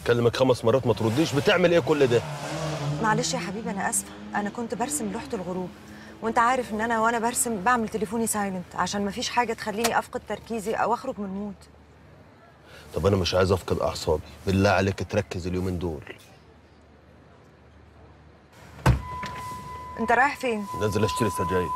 بكلمك خمس مرات ما ترديش بتعمل ايه كل ده معلش يا حبيبي انا اسفه انا كنت برسم لوحه الغروب وانت عارف ان انا وانا برسم بعمل تليفوني سايلنت عشان مفيش حاجه تخليني افقد تركيزي او اخرج من المود طب انا مش عايز افقد اعصابي بالله عليك تركز اليومين دول انت رايح فين نازل اشتري سجاير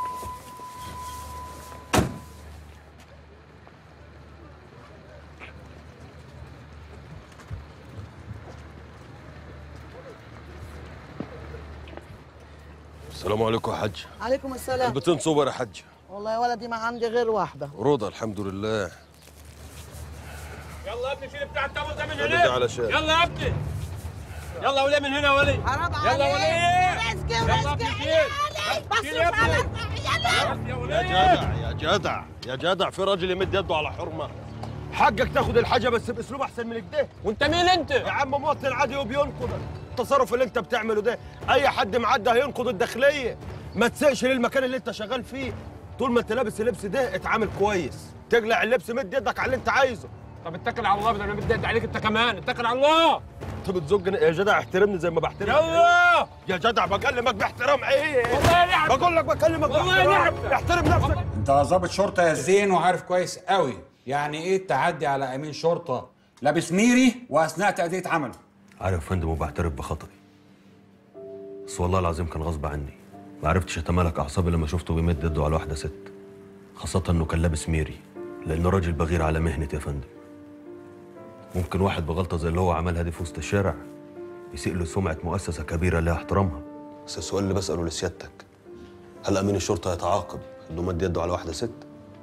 السلام عليكم يا حاج عليكم السلام علبتين سوبر يا حاج والله يا ولدي ما عندي غير واحدة رضا الحمد لله يلا يا ابني شيل بتاع التمر ده من خلي هنا ده على شاي. يلا يا ابني يلا ولي من هنا ولي حرام يلا عليك ولي رزقي يلا ورزقي ابني شيل شيل يا بصرف على ابني يلا يا ولي يا جدع يا جدع يا جدع في راجل يمد يده على حرمه حقك تاخد الحاجه بس باسلوب احسن من كده وانت مين انت؟ يا عم مواطن عادي وبينقض التصرف اللي انت بتعمله ده اي حد معدي هينقض الداخليه ما تسقش للمكان اللي انت شغال فيه طول ما انت لابس اللبس ده اتعامل كويس تقلع اللبس مد يدك على اللي انت عايزه طب اتكل على الله بدل ما بدي عليك انت كمان اتكل على الله انت بتزجني يا جدع احترمني زي ما بحترمك يلا يا جدع بكلمك باحترام ايه والله يا نعم بقول لك بكلمك والله يا باحترام نعم. احترم نفسك انت ظابط شرطه يا زين وعارف كويس قوي يعني ايه التعدي على امين شرطه لابس ميري واثناء تاديه عمله عارف يا فندم وبعترف بخطئي بس والله العظيم كان غصب عني ما عرفتش اتمالك اعصابي لما شفته بيمد يده على واحده ست خاصه انه كان لابس ميري لانه راجل بغير على مهنتي يا فندم ممكن واحد بغلطه زي اللي هو عملها دي في وسط الشارع يسيء له سمعه مؤسسه كبيره لها احترامها بس السؤال اللي بساله لسيادتك هل امين الشرطه يتعاقب انه مد يده على واحده ست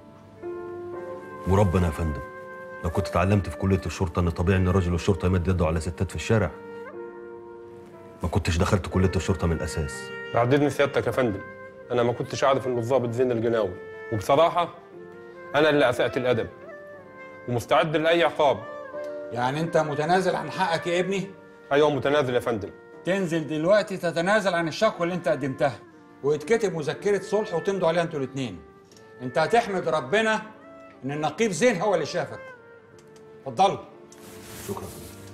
وربنا يا فندم لو كنت اتعلمت في كليه الشرطه ان طبيعي ان رجل الشرطه يمد يده على ستات في الشارع ما كنتش دخلت كليه الشرطه من الاساس بعددني سيادتك يا فندم انا ما كنتش اعرف ان الضابط زين الجناوي وبصراحه انا اللي اسأت الادب ومستعد لاي عقاب يعني انت متنازل عن حقك يا ابني ايوه متنازل يا فندم تنزل دلوقتي تتنازل عن الشكوى اللي انت قدمتها ويتكتب مذكره صلح وتمضوا عليها انتوا الاثنين انت هتحمد ربنا ان النقيب زين هو اللي شافك اتفضلوا شكرا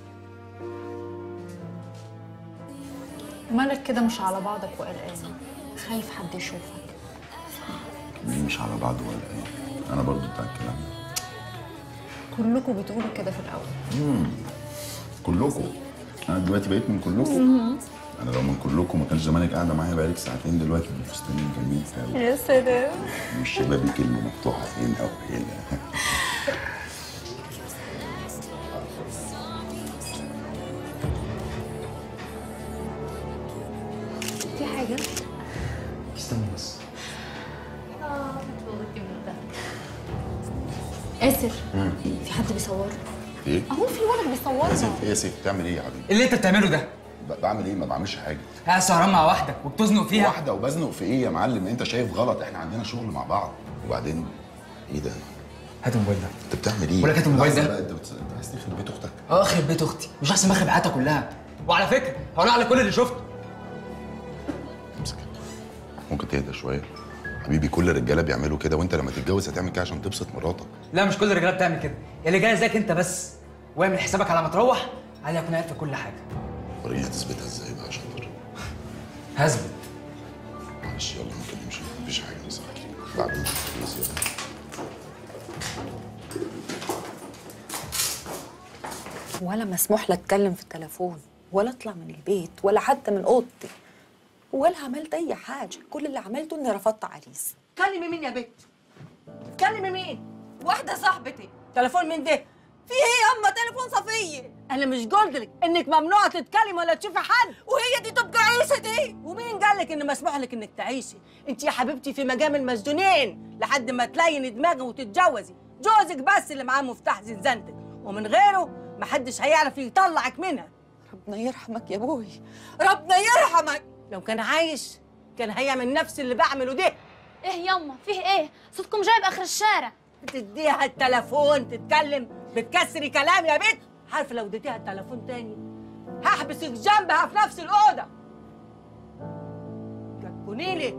مالك كده مش على بعضك وقلقان خايف حد يشوفك مين مش على بعض ولا ايه انا برضو بتاع الكلام ده كلكم بتقولوا كده في الاول كلكم انا دلوقتي بقيت من كلكم انا لو من كلكم ما كانش زمانك قاعده معايا بقالك ساعتين دلوقتي بالفستانين جميل قوي يا سلام مش شبابي كلمه مفتوحه فين او هنا في حاجه استنى بس آسر في حد بيصور ايه اهو في ولد بيصورنا اسف ايه يا سيف بتعمل ايه يا حبيبي اللي انت بتعمله ده ب- بعمل ايه ما بعملش حاجه قاعد سهران مع واحدك وبتزنق فيها واحده وبزنق في ايه يا معلم انت شايف غلط احنا عندنا شغل مع بعض وبعدين ايه ده هات الموبايل ده انت بتعمل ايه بقول لك هات الموبايل لحظة ده. بقى، انت بت- انت عايز تخرب بيت اختك اه اخرب بيت اختي مش احسن ما اخرب حياتها كلها وعلى فكره هقول على كل اللي شفته امسك ممكن تهدى شويه حبيبي كل الرجاله بيعملوا كده وانت لما تتجوز هتعمل كده عشان تبسط مراتك لا مش كل الرجاله بتعمل كده اللي جاي زيك انت بس واعمل حسابك على ما تروح علي اكون عارف كل حاجه وريني هتثبتها ازاي بقى عشان خاطر هثبت معلش يلا ممكن نمشي مفيش حاجه بس بعدين بس يلا ولا مسموح لك اتكلم في التليفون ولا اطلع من البيت ولا حتى من اوضتي ولا عملت اي حاجه كل اللي عملته اني رفضت عريس تكلمي مين يا بنت؟ تكلمي مين؟ واحده صاحبتي تليفون مين ده؟ في ايه يا اما تليفون صفيه انا مش قلت لك انك ممنوعه تتكلمي ولا تشوفي حد وهي دي تبقى عيشه دي ومين قال لك ان مسموح لك انك تعيشي انت يا حبيبتي في مجام المسجونين لحد ما تلين دماغك وتتجوزي جوزك بس اللي معاه مفتاح زنزانتك ومن غيره محدش هيعرف يطلعك منها ربنا يرحمك يا ابوي ربنا يرحمك لو كان عايش كان هيعمل نفس اللي بعمله ده ايه يما فيه ايه صوتكم جايب اخر الشارع تديها التليفون تتكلم بتكسري كلام يا بنت عارفه لو اديتيها التليفون تاني هحبسك جنبها في نفس الاوضه كوني لي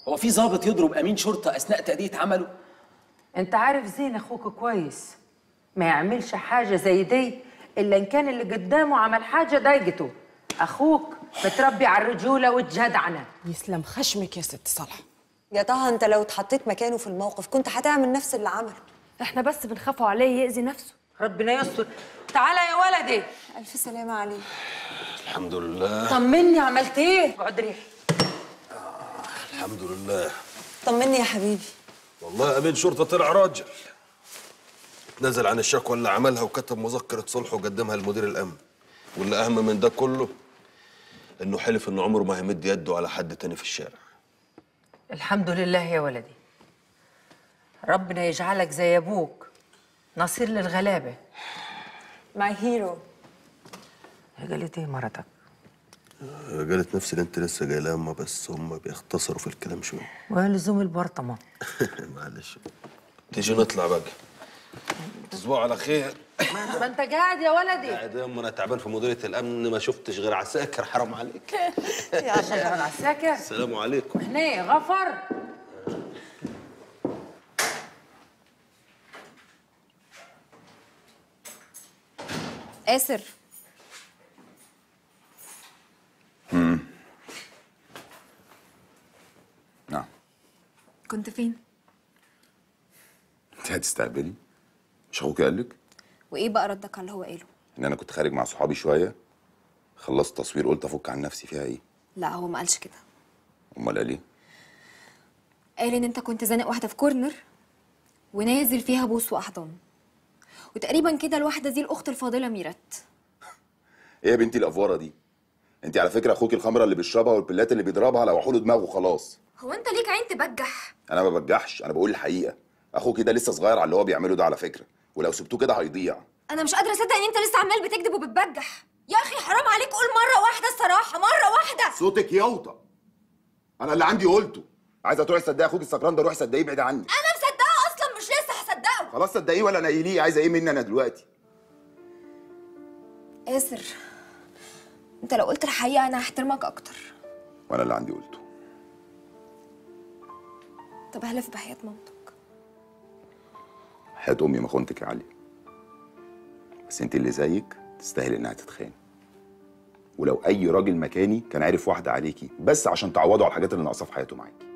هو في ضابط يضرب امين شرطه اثناء تاديه عمله انت عارف زين اخوك كويس ما يعملش حاجه زي دي الا ان كان اللي قدامه عمل حاجه ضايقته اخوك متربي على الرجوله والجدعنه يسلم خشمك يا ست صالحه يا طه انت لو اتحطيت مكانه في الموقف كنت هتعمل نفس اللي عمله احنا بس بنخافوا عليه يأذي نفسه ربنا يستر تعالى يا ولدي الف سلامه عليك الحمد لله طمني عملت ايه اقعد ريح الحمد لله طمني يا حبيبي والله امين شرطه طلع راجل نزل عن الشكوى اللي عملها وكتب مذكره صلح وقدمها لمدير الامن واللي اهم من ده كله انه حلف انه عمره ما هيمد يده على حد تاني في الشارع الحمد لله يا ولدي ربنا يجعلك زي ابوك نصير للغلابه ماي هيرو هي قالت ايه مرتك قالت نفس اللي انت لسه قايلها اما بس هم بيختصروا في الكلام شويه وهي لزوم البرطمه معلش تيجي نطلع بقى تصبحوا على خير ما انت قاعد يا ولدي قاعد يا اما انا تعبان في مديريه الامن ما شفتش غير عساكر حرام عليك يا شجر العساكر السلام عليكم هنا غفر آسر نعم كنت فين؟ انت هتستقبلي مش اخوك قال لك وإيه بقى ردك على اللي هو قاله؟ ان انا كنت خارج مع صحابي شويه خلصت تصوير قلت افك عن نفسي فيها ايه لا هو ما قالش كده امال قال ايه قال إن أنت كنت زانق واحدة في كورنر ونازل فيها بوس وأحضان وتقريبا كده الواحدة دي الأخت الفاضلة ميرت ايه يا بنتي الافوره دي انت على فكره اخوك الخمره اللي بيشربها والبلات اللي بيضربها لوحوا له دماغه خلاص هو أنت ليك عين تبجح؟ انا ما ببجحش انا بقول الحقيقه اخوك ده لسه صغير على اللي هو بيعمله ده على فكره ولو سبتوه كده هيضيع أنا مش قادرة أصدق إن أنت لسه عمال بتكذب وبتبجح يا أخي حرام عليك قول مرة واحدة الصراحة مرة واحدة صوتك يوطى انا اللي عندي قلته عايزه تروحي تصدقي اخوك السكران ده روحي صدقيه ابعد عني أنا مصدقة أصلا مش لسه هصدقه خلاص صدقيه ولا نايليه عايزه ايه مني انا دلوقتي آسر أنت لو قلت الحقيقة أنا هحترمك أكتر وانا اللي عندي قلته طب هلف بحياة مامتك حياة امي ما خنتك يا علي بس انت اللي زيك تستاهل انها تتخان ولو اي راجل مكاني كان عارف واحده عليكي بس عشان تعوضوا على الحاجات اللي ناقصه في حياته معاكي